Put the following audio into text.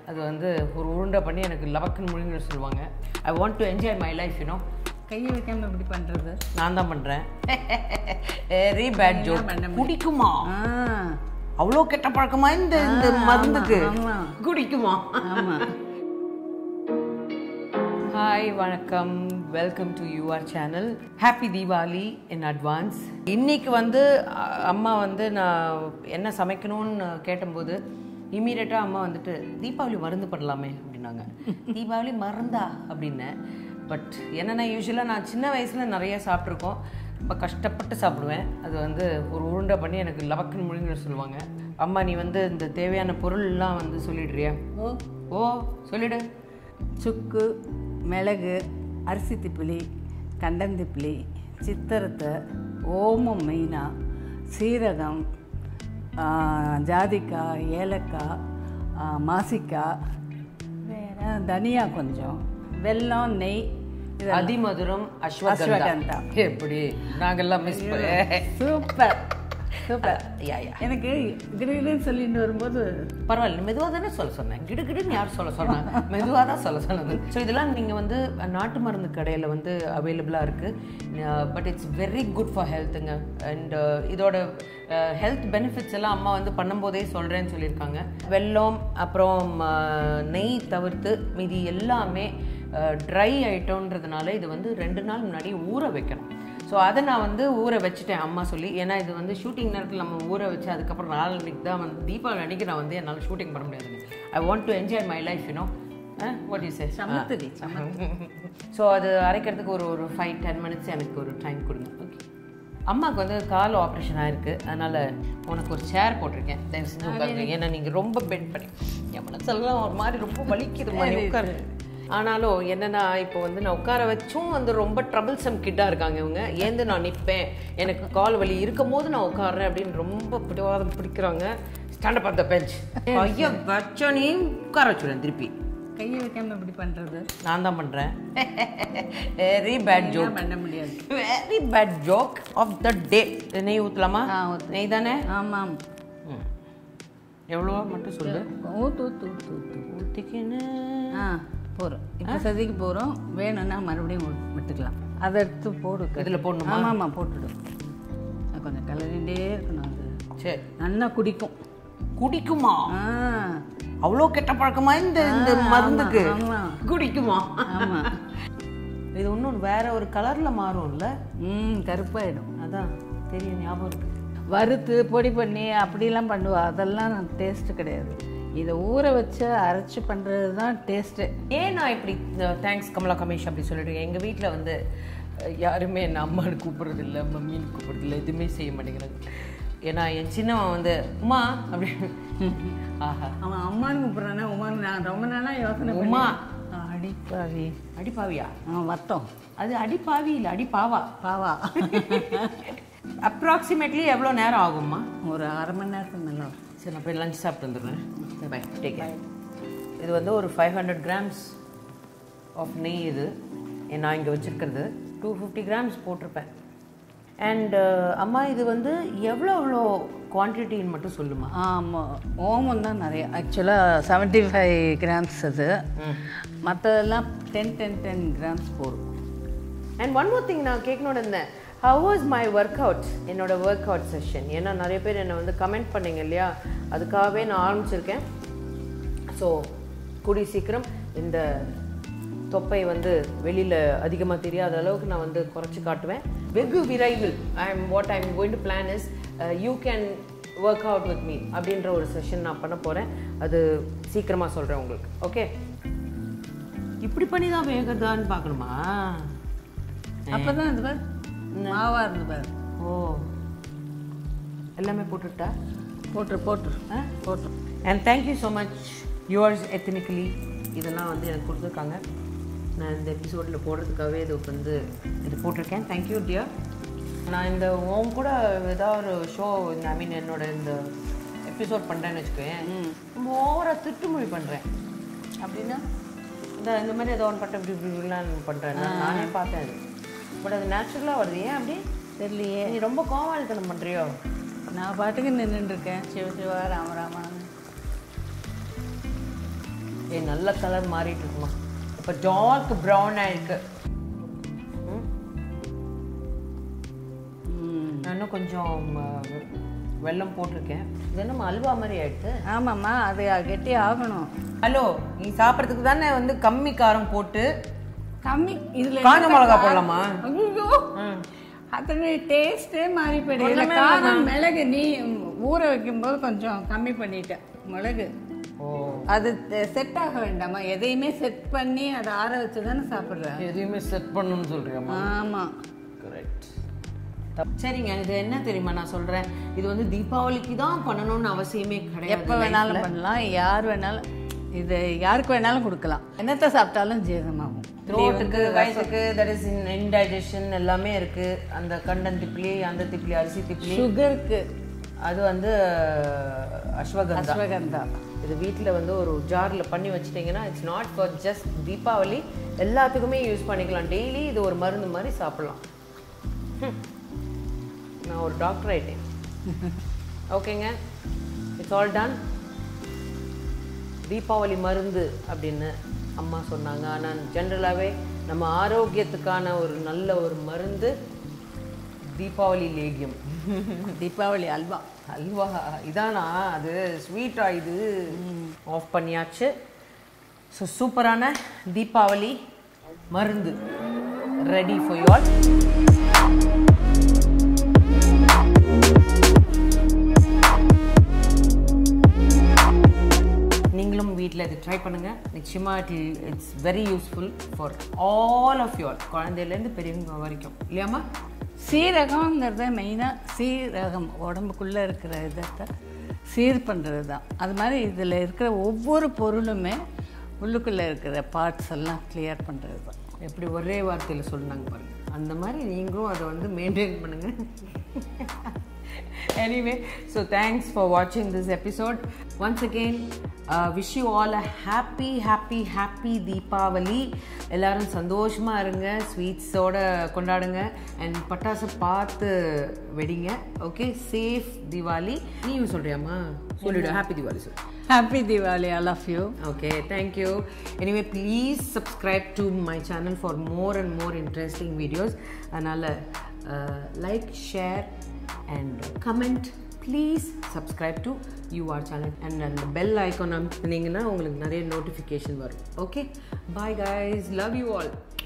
அது வந்து ஒரு உருண்டை பண்ணி எனக்கு லவக்குன்னு முழுங்கிட சொல்லுவாங்க I want to enjoy my life you know கையை வைக்காம எப்படி பண்றது நான் தான் பண்ணுறேன் வெரி பேட் ஜோக் பண்ண முடியும். குடிக்குமா ஆ அவ்வளோ கெட்ட பழக்கமா இந்த இந்த மருந்துக்கு ஆமா. குடிக்குமா ஆமா ஹாய் வணக்கம் welcome to your channel happy Deepavali in advance இன்னைக்கு வந்து அ- அம்மா வந்து நான் என்ன சமைக்கணும்னு கேட்டபோது இமீடியட்டாக அம்மா வந்துட்டு தீபாவளி மருந்து பண்ணலாமே அப்படின்னாங்க தீபாவளி மருந்தா அப்படின்னேன் பட் என்னென்னா யூஸ்வலாக நான் சின்ன வயசில் நிறைய சாப்பிட்ருக்கோம் ரொம்ப கஷ்டப்பட்டு சாப்பிடுவேன் அது வந்து ஒரு உருண்டை பண்ணி எனக்கு லவக்குன்னு முழுங்கிட சொல்லுவாங்க அம்மா நீ வந்து இந்த தேவையான பொருள்லாம் வந்து சொல்லிடுறியா ஓ ஓ சொல்லிடு சுக்கு மிளகு அரிசி திப்பிலி கண்டந்திப்பிலி சித்திரத்தை ஓமம் மெயினாக சீரகம் ஆ, ஜாதிக்காய் ஏலக்காய் ஆ, மாசிக்காய் வேற தனியா கொஞ்சம் வெல்லம் நெய் இது அதிமதுரம் அஸ்வகந்தா அஸ்வகந்தா. எப்படி நாங்கெல்லாம் miss super super yeah yeah எனக்கு கிரிகிரின்னு சொல்லிட்டு வரும்போது பரவாயில்ல மெதுவாக தானே சொல்ல சொன்னேன் கிடுகிடுன்னு யார் சொல்ல சொன்னாங்க மெதுவாக தான் சொல்ல சொன்னது ஸோ இதெல்லாம் நீங்கள் வந்து நாட்டு மருந்து கடையில் வந்து அவைலபிளாக இருக்குது but it's very good for ஹெல்த்துங்க அண்ட் இதோட ஹெல்த் பெனிஃபிட்ஸ் எல்லாம் அம்மா வந்து பண்ணும்போதே சொல்கிறேன்னு சொல்லியிருக்காங்க வெல்லம் அப்புறம் அஹ், நெய் தவிர்த்து மீதி எல்லாமே ட்ரை ஐட்டம்ன்றதுனால இது வந்து ரெண்டு நாள் முன்னாடி ஊற வைக்கணும் ஸோ அதை நான் வந்து ஊற வச்சுட்டேன் அம்மா சொல்லி ஏன்னா இது வந்து ஷூட்டிங் நேரத்தில் நம்ம ஊற வச்சு அதுக்கப்புறம் நாளைக்கு தான் வந்து தீபாவளி அன்னைக்கு நான் வந்து என்னால் ஷூட்டிங் பண்ண முடியாதுங்க I want to enjoy my life you know what you say சமத்துடி ஸோ அது அரைக்கிறதுக்கு ஒரு ஒரு ஃபைவ் டென் மினிட்ஸ் எனக்கு ஒரு டைம் கொடுங்க ஓகே அம்மாவுக்கு வந்து கால் ஆப்ரேஷன் ஆயிருக்கு அதனால் உனக்கு ஒரு சேர் போட்டிருக்கேன் தயவு செஞ்சு உட்காருங்க ஏன்னா நீங்கள் ரொம்ப பெண்ட் பண்ணி என் மனசெல்லாம் ஒரு மாதிரி ரொம்ப வலிக்குது மாதிரி உட்காரு ஆனாலும் என்னன்னா இப்போ வந்து நான் உட்கார வச்சும் வந்து ரொம்ப ட்ரபிள்சம் கிட்டாக இருக்காங்க இவங்க ஏந்து நான் நிற்பேன் எனக்கு கால் வலி இருக்கும் போது நான் உட்காடுறேன் அப்படின்னு ரொம்ப பிடிவாதம் பிடிக்கிறாங்க ஸ்டாண்டப் அந்த பெஞ்ச் ஐயா வச்சோனையும் உட்கார வச்சுடுறேன் திருப்பி கையை வைக்காம எப்படி பண்றது நான் தான் பண்ணுறேன் வெரி பேட் ஜோக் பண்ண முடியாது very bad joke of the day நெய் ஊற்றலாமா ஆ, ஊத்து. நெய் தானே ஆமாம் ம். எவ்வளவோ மட்டும் சொல்லு ஊத்து ஊத்து ஊத்து ஊத்து ஊற்றிக்கின்னு ஆ போகிறோம் இப்போ சதிக்கு போகிறோம் வேணும்னா மறுபடியும் விட்- விட்டுக்கலாம் அதை எடுத்து போடு இதில் போடணுமா ஆமாம் ஆமாம் போட்டுடும் அது கொஞ்சம் கலரிண்டே இருக்கணும் அது சரி நல்லா குடிக்கும் குடிக்குமா ஆ அவ்வளோ கெட்ட பழக்கமா இந்த இந்த மருந்துக்கு ஆமாம் குடிக்குமா ஆமாம் இது இன்னும் வேற ஒரு கலர்ல மாறும்ல ம் கருப்பாயிடும் அதான் தெரியும் ஞாபகம் இருக்கு வறுத்து பொடி பண்ணி அப்படிலாம் பண்ணுவா அதெல்லாம் டேஸ்ட்டு கிடையாது இதை ஊற வச்சு அரைச்சி பண்ணுறது தான் டேஸ்ட்டு ஏன் நான் இப்படி தேங்க்ஸ் கமலா கமேஷ் அப்படி சொல்லிட்டு எங்கள் வீட்டில் வந்து அஹ், யாருமே என்ன அம்மானு கூப்பிடுறது இல்லை மம்மின்னு கூப்பிடுறது இல்லை எதுவுமே செய்ய மாட்டேங்கிறாங்க ஏன்னா என் சின்னவன் வந்து உமா அப்படி ஆஹா அவன் அம்மான்னு கூப்பிட்றானா உமான்னு நான் ரொம்ப நாளாக யோசனை பண்ணி- உமா ஆ, அடிப்பாவி அடிப்பாவியா ஆ வத்தம் அது அடிப்பாவி இல்லை அடிப்பாவா பாவா அப்ராக்சிமேட்லி எவ்வளோ நேரம் ஆகும்மா ஒரு அரை மணி நேரத்துக்கு மேலே வரும். சரி நான் போய் லஞ்ச் சாப்பிட்டு வந்துடுறேன் பை டேக் இது வந்து ஒரு ஃபைவ் ஹண்ட்ரட் கிராம்ஸ் ஆஃப் நெய் இது ஏ, நான் இங்கே வச்சுருக்கிறது டூ ஃபிஃப்டி கிராம்ஸ் போட்டிருப்பேன் அண்ட் அம்மா இது வந்து எவ்வளோ எவ்வளோ குவான்டிட்டின்னு மட்டும் சொல்லுமா ஆமாம் ஓமம் தான் நிறைய ஆக்சுவலாக செவன்ட்டி ஃபைவ் கிராம்ஸ் அது மற்றதெல்லாம் டென் டென் டென் கிராம்ஸ் போடும் அண்ட் ஒன் மோர் திங் நான் கேட்கணும்னு இருந்தேன் how was my workout என்னோட ஒர்க் அவுட் செஷன் ஏன்னா நிறைய பேர் என்னை வந்து கமெண்ட் பண்ணீங்க இல்லையா அதுக்காகவே நான் ஆரம்பிச்சிருக்கேன் ஸோ கூடி சீக்கிரம் இந்த தொப்பை வந்து வெளியில் அதிகமாக தெரியாத அளவுக்கு நான் வந்து குறைச்சி காட்டுவேன் வெகு விரைவில் I am what I am going to plan is you can work out with me அப்படின்ற ஒரு செஷன் நான் பண்ண போகிறேன் அது சீக்கிரமாக சொல்கிறேன் உங்களுக்கு ஓகே இப்படி பண்ணி தான் வேகதான்னு பார்க்கணுமா அப்போ தான் இது பார் மாவாக இருந்து பார் ஓ எல்லாமே போட்டுட்டா போட்டுரு போட்டுரு ஆ போட்டுரு and thank you so much yours ethnically இதெல்லாம் வந்து எனக்கு கொடுத்துருக்காங்க நான் இந்த எபிசோடில் போடுறதுக்காகவே இது வந்து இது போட்டிருக்கேன் தேங்க்யூ டியர் நான் இந்த உன் கூட ஏதாவது ஒரு ஷோ இந்த ஐ மீன் என்னோட இந்த எபிசோட் பண்ணுறேன்னு வச்சுக்கோயேன் ரொம்ப ஓவராக திட்டுமொழி பண்ணுறேன் அப்படின்னா இந்த இந்த மாதிரி ஏதோ ஒன்று பட்டம் இப்படி இப்படி இப்படிலாம் பண்ணுறேன் நானே பார்த்தேன் அது பட் அது நேச்சுரலாக வருது ஏன் அப்படி தெரியலையே நீ ரொம்ப கோவாளித்தனம் பண்ணுறியோ நான் பாட்டுக்கு நின்றுட்டு இருக்கேன் சிவ சிவா ராம ராமான்னு ஏ நல்ல கலர் மாறிட்டு இருக்குமா இப்போ டார்க் ப்ரௌன் ஆயிருக்கு ம். நான் இன்னும் கொஞ்சம் அஹ், வெல்லம் போட்டிருக்கேன் இது என்னம்மா அல்வா மாதிரி ஆயிடுது ஆமாம்மா அது கெட்டி ஆகணும் ஹலோ நீ சாப்பிட்றதுக்கு தானே வந்து கம்மி காரம் போட்டு கம்மி இதுல காஞ்ச மிளகா போடலாமா ஐயோ ம். அதோட டேஸ்டே மாறி போயிடுது இதுல காரம் மிளகு நீ ஊற வைக்கும்போது கொஞ்சம் கம்மி பண்ணிட்டேன் மிளகு ஓ அது செட் ஆக வேண்டாமா எதையுமே செட் பண்ணி அதை ஆற வச்சு தானே சாப்பிட்றேன் எதையுமே செட் பண்ணணும்னு சொல்றியாம்மா ஆமா கரெக்ட் சரிங்க இது என்ன தெரியுமா நான் சொல்றேன் இது வந்து தீபாவளிக்கு தான் பண்ணணும்னு அவசியமே கிடையாது எப்போ வேணாலும் பண்ணலாம் யார் வேணாலும் இது யாருக்கு வேணாலும் கொடுக்கலாம் என்னத்தை சாப்பிட்டாலும் ஜீரணமாகும் த்ரோட்டுக்கு வயசுக்கு தட் இஸ் இன் இன்டைஜஷன் எல்லாமே இருக்கு அந்த கண்டன் திப்ளி அந்த திப்ளி அரிசி திப்ளி சுகருக்கு அது வந்து அஸ்வகந்தா அஸ்வகந்தா இது வீட்டில் வந்து ஒரு ஜாரில் பண்ணி வச்சிட்டிங்கன்னா it's not for just Deepavali எல்லாத்துக்குமே யூஸ் பண்ணிக்கலாம் டெய்லி இது ஒரு மருந்து மாதிரி சாப்பிடலாம் ஹம். நான் ஒரு டாக்டர் ஆயிட்டேன் ஓகேங்க இட்ஸ் ஆல் டன் தீபாவளி மருந்து அப்படின்னு அம்மா சொன்னாங்க ஆனால் ஜென்ரலாகவே நம்ம ஆரோக்கியத்துக்கான ஒரு நல்ல ஒரு மருந்து தீபாவளி லேகியம் தீபாவளி அல்வா அல்வா இதானா அது ஸ்வீட்டா இது ஆஃப் பண்ணியாச்சு ஸோ சூப்பரான தீபாவளி மருந்து ரெடி ஃபார் யூ ஆல் நீங்களும் வீட்டில் இது ட்ரை பண்ணுங்க நிச்சயமா it it's very useful for all of your குழந்தையிலேருந்து பெரியவங்க வரைக்கும் இல்லையாம்மா சீரகங்கிறத மெயினாக சீரகம் உடம்புக்குள்ளே இருக்கிற இதத்தை சீர் பண்ணுறது தான் அது மாதிரி இதில் இருக்கிற ஒவ்வொரு பொருளுமே உள்ளுக்குள்ளே இருக்கிற பார்ட்ஸ் எல்லாம் கிளியர் பண்ணுறது தான் எப்படி ஒரே வார்த்தையில் சொன்னாங்க பாருங்க அந்த மாதிரி நீங்களும் அதை வந்து மெயின்டைன் பண்ணுங்க எனிவே ஸோ தேங்க்ஸ் ஃபார் வாட்சிங் this episode once again wish you all uh happy happy happy Deepavali எல்லாரும் சந்தோஷமா இருங்க ஸ்வீட்ஸோட கொண்டாடுங்க அண்ட் பட்டாசு பார்த்து வெடிங்க ஓகே சேஃப் தீபாவளி நீயும் சொல்றியாம்மா சொல்லிவிடு ஹாப்பி தீபாவளி சொல்லு happy Deepavali all of you Okay, thank you. Anyway, please subscribe to my channel for more and more interesting videos. அதனால் like, share and comment. Please subscribe to UR channel and அந்த bell icon அமுத்துனீங்கன்னா உங்களுக்கு நிறைய notification வரும் okay bye guys love you all